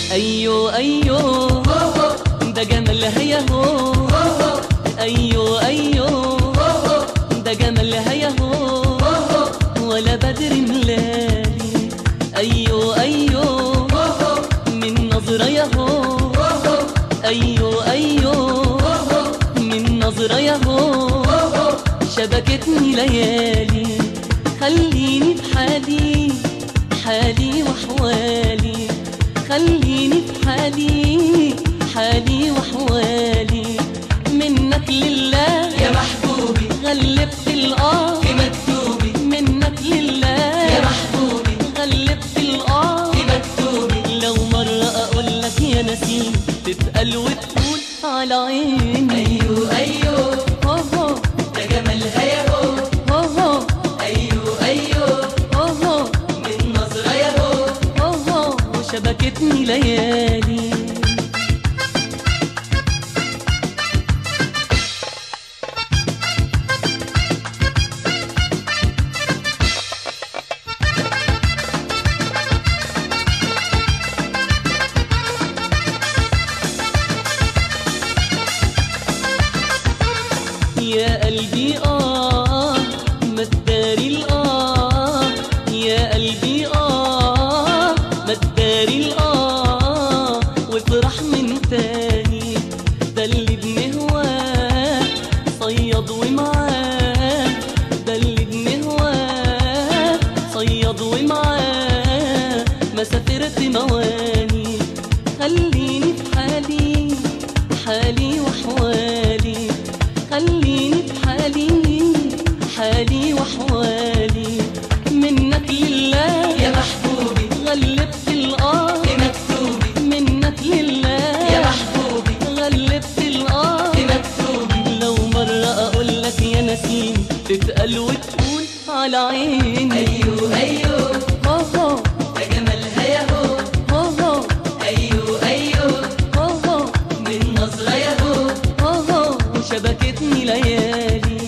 ايوه ايوه ده جمالها ياهو ايوه ايوه ده جمالها ياهو ولا بدر ملالي ايوه ايوه من نظرة ياهو ايوه ايوه من نظرة ياهو شبكتني ليالي خليني بحالي حالي وحوالي خليني بحالي حالي وحوالي منك لله يا محبوبي غلبت الآه في مكتوبي منك لله يا محبوبي غلبت الآه في مكتوبي لو مرة أقول لك يا نسيم تتقل وتقول على عيني أيوه أيوه هو هو ده جمالها ياهو هو هو أيوه أيوه هو هو من نظرة ياهو هو هو وشبكتني ليالي يا قلبي آه ما تداري الآه يا قلبي آه ما تداري الآه وافرح من تاني ده اللي بنهواه صياد ومعاه ده اللي بنهواه صياد ومعاه ما سافرت مواني خليني في حالي حالي وحوالي خليني بحالي حالي وحوالي منك لله يا محبوبي غلبت الآه في مكتوبي منك لله يا محبوبي غلبت الآه في مكتوبي لو مرة أقول لك يا نسيم تتقل وتقول على عيني أيوه أيوه هو هو ده جمالها ياهو هو هو أيوه أيوه هو هو من نظرة ياهو هو هو وشبكتني ليالي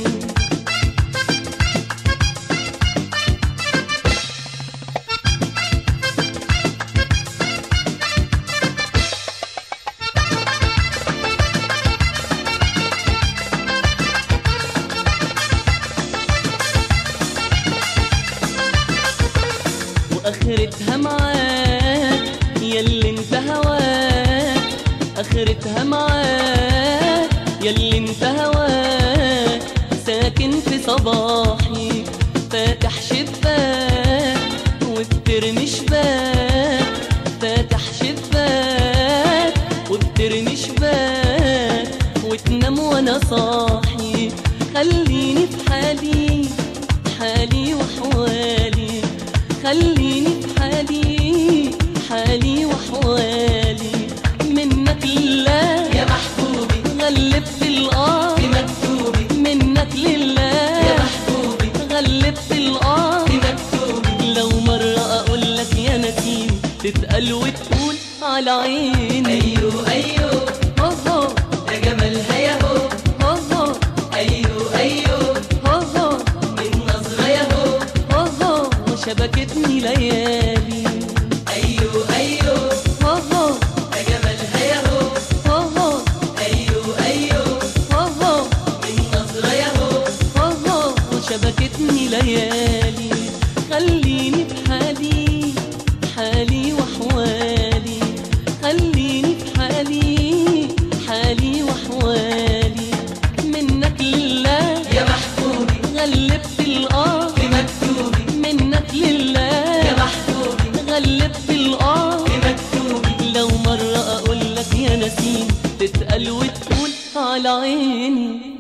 واخرتها معاك ياللي انت هواك اخرتها معاك ياللي انت هواك ساكن في صباحي فاتح شباك وبترمي شباك فاتح شباك وبترمي شباك وتنام وانا صاحي خليني في حالي حالي وحوالي خليني في حالي حالي وحوالي منك لله يا محبوبي غلبت الآه في مكتوبي منك يا لله محبوبي غلبت الآه في مكتوبي لو مرة أقول لك يا نسيم تتقل وتقول على عيني أيوه أيوه هو هو ده جمالها ياهو هو هو أيوه أيوه هو هو من نظرة ياهو هو هو وشبكتني ليالي أيوه أيوه هو هو ده جمالها ياهو هو هو أيوه أيوه هو هو من نظرة ياهو هو هو وشبكتني ليالي خليني بحالي حالي وحوالي خليني بحالي حالي وحوالي منك لله يا محبوبي غلبت الآه في مكتوبي منك لله يا محبوبي غلبت الآه في مكتوبي لو مرة أقول لك يا نسيم تتقل وتقول على عيني